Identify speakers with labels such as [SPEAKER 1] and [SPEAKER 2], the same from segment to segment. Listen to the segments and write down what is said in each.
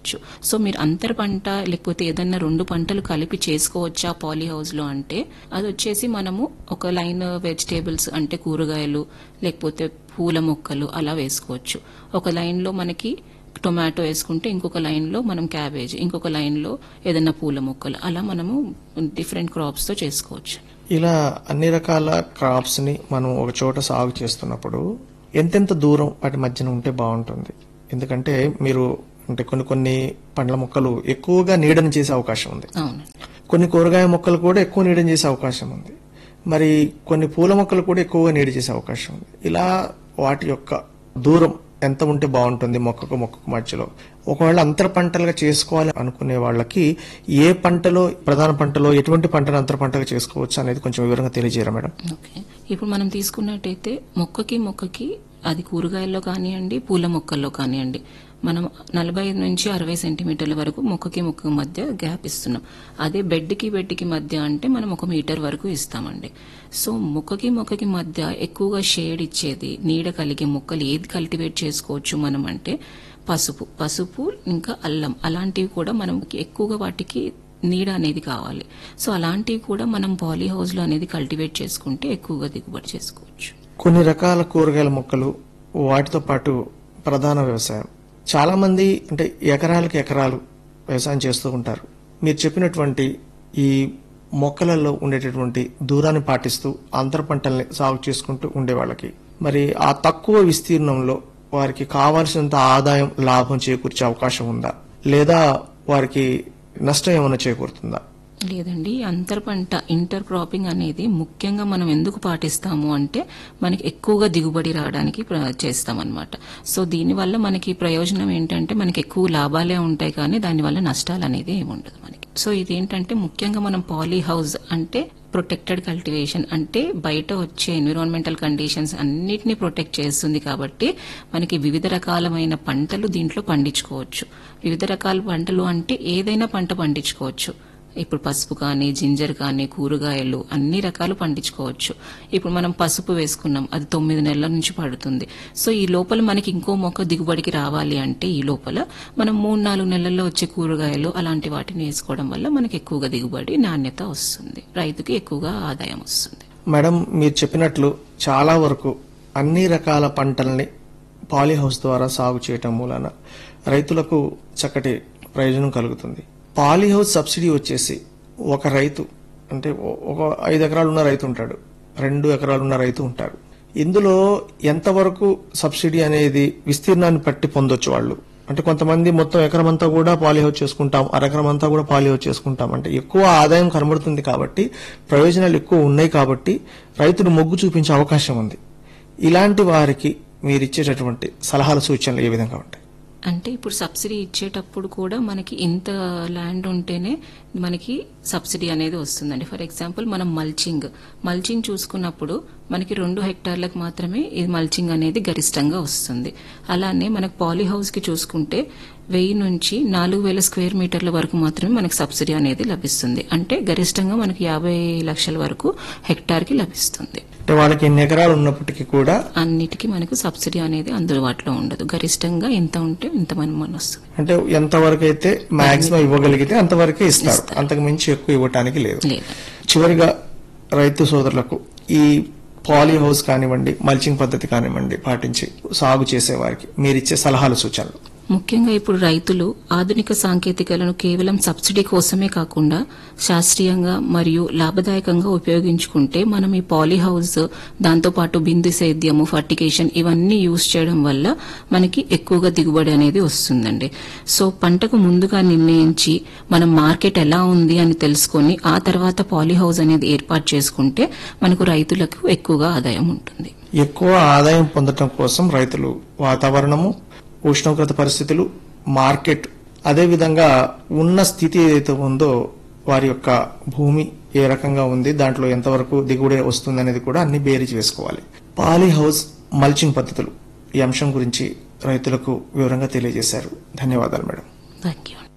[SPEAKER 1] చేసుకోవచ్చు సో మీరు అంతర పంట లేకపోతే ఏదన్నా రెండు పంటలు కలిపి చేసుకోవచ్చా పాలీ హౌస్ లో అంటే అది వచ్చేసి మనము ఒక లైన్ వెజిటేబుల్స్ అంటే కూరగాయలు లేకపోతే పూల మొక్కలు అలా వేసుకోవచ్చు ఒక లైన్ లో మనకి టొమాటో వేసుకుంటే ఇంకొక లైన్ లో మనం క్యాబేజ్ ఇంకొక లైన్ లో ఏదైనా పూల మొక్కలు అలా మనము డిఫరెంట్ క్రాప్స్ తో చేసుకోవచ్చు
[SPEAKER 2] ఇలా అన్ని రకాల క్రాప్స్ ని మనం ఒక చోట సాగు చేస్తున్నప్పుడు ఎంతెంత దూరం వాటి మధ్యన ఉంటే బాగుంటుంది ఎందుకంటే మీరు అంటే కొన్ని కొన్ని పండ్ల మొక్కలు ఎక్కువగా నీడని చేసే అవకాశం ఉంది
[SPEAKER 1] అవునండి
[SPEAKER 2] కొన్ని కూరగాయ మొక్కలు కూడా ఎక్కువ నీడని చేసే అవకాశం ఉంది మరి కొన్ని పూల మొక్కలు కూడా ఎక్కువగా నీడ చేసే అవకాశం ఉంది ఇలా వాటి యొక్క దూరం ఎంత ఉంటే బాగుంటుంది మొక్కకు మొక్కకు మధ్యలో ఒకవేళ అంతర పంటలుగా చేసుకోవాలి అనుకునే వాళ్ళకి ఏ పంటలో ప్రధాన పంటలో ఎటువంటి పంటను అంతర పంటగా చేసుకోవచ్చు అనేది కొంచెం వివరంగా తెలియజేయరా మేడం
[SPEAKER 1] ఓకే ఇప్పుడు మనం తీసుకున్నట్టయితే మొక్కకి మొక్కకి అది కూరగాయల్లో కానివ్వండి పూల మొక్కల్లో కానివ్వండి మనం నలభై ఐదు నుంచి అరవై సెంటీమీటర్ల వరకు మొక్కకి మొక్క మధ్య గ్యాప్ ఇస్తున్నాం అదే బెడ్కి బెడ్కి మధ్య అంటే మనం ఒక మీటర్ వరకు ఇస్తామండి సో మొక్కకి మొక్కకి మధ్య ఎక్కువగా షేడ్ ఇచ్చేది నీడ కలిగే మొక్కలు ఏది కల్టివేట్ చేసుకోవచ్చు మనం అంటే పసుపు పసుపు ఇంకా అల్లం అలాంటివి కూడా మనం ఎక్కువగా వాటికి నీడ అనేది కావాలి సో అలాంటివి కూడా మనం పాలీ హౌస్ లో అనేది కల్టివేట్ చేసుకుంటే ఎక్కువగా దిగుబడి చేసుకోవచ్చు
[SPEAKER 2] కొన్ని రకాల కూరగాయల మొక్కలు వాటితో పాటు ప్రధాన వ్యవసాయం చాలా మంది అంటే ఎకరాలకు ఎకరాలు వ్యవసాయం చేస్తూ ఉంటారు మీరు చెప్పినటువంటి ఈ మొక్కలలో ఉండేటటువంటి దూరాన్ని పాటిస్తూ అంతర పంటల్ని సాగు చేసుకుంటూ ఉండే వాళ్ళకి మరి ఆ తక్కువ విస్తీర్ణంలో వారికి కావాల్సినంత ఆదాయం లాభం చేకూర్చే అవకాశం ఉందా లేదా వారికి నష్టం ఏమైనా చేకూరుతుందా
[SPEAKER 1] లేదండి అంతర్ పంట ఇంటర్ క్రాపింగ్ అనేది ముఖ్యంగా మనం ఎందుకు పాటిస్తాము అంటే మనకి ఎక్కువగా దిగుబడి రావడానికి చేస్తాం అనమాట సో దీనివల్ల మనకి ప్రయోజనం ఏంటంటే మనకి ఎక్కువ లాభాలే ఉంటాయి కానీ దానివల్ల నష్టాలు అనేది ఏమి ఉండదు మనకి సో ఇదేంటంటే ముఖ్యంగా మనం పాలీ హౌస్ అంటే ప్రొటెక్టెడ్ కల్టివేషన్ అంటే బయట వచ్చే ఎన్విరాన్మెంటల్ కండిషన్స్ అన్నిటినీ ప్రొటెక్ట్ చేస్తుంది కాబట్టి మనకి వివిధ రకాలమైన పంటలు దీంట్లో పండించుకోవచ్చు వివిధ రకాల పంటలు అంటే ఏదైనా పంట పండించుకోవచ్చు ఇప్పుడు పసుపు కానీ జింజర్ కానీ కూరగాయలు అన్ని రకాలు పండించుకోవచ్చు ఇప్పుడు మనం పసుపు వేసుకున్నాం అది తొమ్మిది నెలల నుంచి పడుతుంది సో ఈ లోపల మనకి ఇంకో మొక్క దిగుబడికి రావాలి అంటే ఈ లోపల మనం మూడు నాలుగు నెలల్లో వచ్చే కూరగాయలు అలాంటి వాటిని వేసుకోవడం వల్ల మనకి ఎక్కువగా దిగుబడి నాణ్యత వస్తుంది రైతుకి ఎక్కువగా ఆదాయం వస్తుంది
[SPEAKER 2] మేడం మీరు చెప్పినట్లు చాలా వరకు అన్ని రకాల పంటల్ని పాలీ హౌస్ ద్వారా సాగు చేయటం మూలన రైతులకు చక్కటి ప్రయోజనం కలుగుతుంది పాలీ హౌస్ సబ్సిడీ వచ్చేసి ఒక రైతు అంటే ఒ- ఒక ఐదు ఎకరాలు ఉన్న రైతు ఉంటాడు రెండు ఎకరాలు ఉన్న రైతు ఉంటారు ఇందులో ఎంతవరకు సబ్సిడీ అనేది విస్తీర్ణాన్ని బట్టి పొందొచ్చు వాళ్ళు అంటే కొంతమంది మొత్తం ఎకరం అంతా కూడా పాలీ హౌస్ చేసుకుంటాం అరెకరం అంతా కూడా పాలీ హౌస్ చేసుకుంటాం అంటే ఎక్కువ ఆదాయం కనబడుతుంది కాబట్టి ప్రయోజనాలు ఎక్కువ ఉన్నాయి కాబట్టి రైతులు మొగ్గు చూపించే అవకాశం ఉంది ఇలాంటి వారికి మీరు ఇచ్చేటటువంటి సలహాలు సూచనలు ఏ విధంగా ఉంటాయి
[SPEAKER 1] అంటే ఇప్పుడు సబ్సిడీ ఇచ్చేటప్పుడు కూడా మనకి ఇంత ల్యాండ్ ఉంటేనే మనకి సబ్సిడీ అనేది వస్తుందండి ఫర్ ఎగ్జాంపుల్ మనం మల్చింగ్ మల్చింగ్ చూసుకున్నప్పుడు మనకి రెండు హెక్టార్లకు మాత్రమే ఇది మల్చింగ్ అనేది గరిష్టంగా వస్తుంది అలానే మనకు పాలీ హౌస్ కి చూసుకుంటే వెయ్యి నుంచి నాలుగు వేల స్క్వేర్ మీటర్ల వరకు మాత్రమే మనకి సబ్సిడీ అనేది లభిస్తుంది అంటే గరిష్టంగా మనకి యాభై లక్షల వరకు హెక్టార్ కి లభిస్తుంది
[SPEAKER 2] అంటే వాళ్ళకి ఎన్ని ఎకరాలు ఉన్నప్పటికీ కూడా
[SPEAKER 1] అన్నిటికీ మనకు సబ్సిడీ అనేది అందుబాటులో ఉండదు గరిష్టంగా ఇంత ఉంటే ఇంత మన మన వస్తుంది
[SPEAKER 2] అంటే ఎంతవరకు అయితే మాక్సిమం ఇవ్వగలిగితే అంతవరకే ఇస్తారు అంతకు మించి ఎక్కువ ఇవ్వటానికి లేదు
[SPEAKER 1] లేదా
[SPEAKER 2] చివరిగా రైతు సోదరులకు ఈ పాలీ హౌస్ కానివ్వండి మల్చింగ్ పద్ధతి కానివ్వండి పాటించి సాగు చేసే వారికి మీరిచ్చే సలహాలు సూచనలు
[SPEAKER 1] ముఖ్యంగా ఇప్పుడు రైతులు ఆధునిక సాంకేతికలను కేవలం సబ్సిడీ కోసమే కాకుండా శాస్త్రీయంగా మరియు లాభదాయకంగా ఉపయోగించుకుంటే మనం ఈ పాలీ హౌస్ దాంతోపాటు బిందు సేద్యము ఫర్టికేషన్ ఇవన్నీ యూజ్ చేయడం వల్ల మనకి ఎక్కువగా దిగుబడి అనేది వస్తుందండి సో పంటకు ముందుగా నిర్ణయించి మనం మార్కెట్ ఎలా ఉంది అని తెలుసుకొని ఆ తర్వాత పాలీ హౌస్ అనేది ఏర్పాటు చేసుకుంటే మనకు రైతులకు ఎక్కువగా ఆదాయం ఉంటుంది
[SPEAKER 2] ఎక్కువ ఆదాయం పొందటం కోసం రైతులు వాతావరణము ఉష్ణోగ్రత పరిస్థితులు మార్కెట్ అదేవిధంగా ఉన్న స్థితి ఏదైతే ఉందో వారి యొక్క భూమి ఏ రకంగా ఉంది దాంట్లో ఎంతవరకు దిగుబడి వస్తుంది అనేది కూడా అన్ని బేరీజ్ వేసుకోవాలి పాలీ హౌస్ మల్చింగ్ పద్ధతులు ఈ అంశం గురించి రైతులకు వివరంగా తెలియజేశారు ధన్యవాదాలు మేడం
[SPEAKER 1] థ్యాంక్ యూ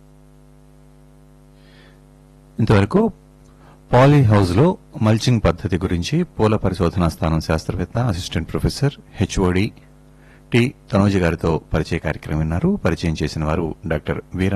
[SPEAKER 3] ఇంతవరకు పాలీ హౌస్ లో మల్చింగ్ పద్ధతి గురించి పూల పరిశోధనా స్థానం శాస్త్రవేత్త assistant professor HOD T Tanoji గారితో పరిచయ కార్యక్రమం విన్నారు పరిచయం చేసిన వారు డాక్టర్ వీర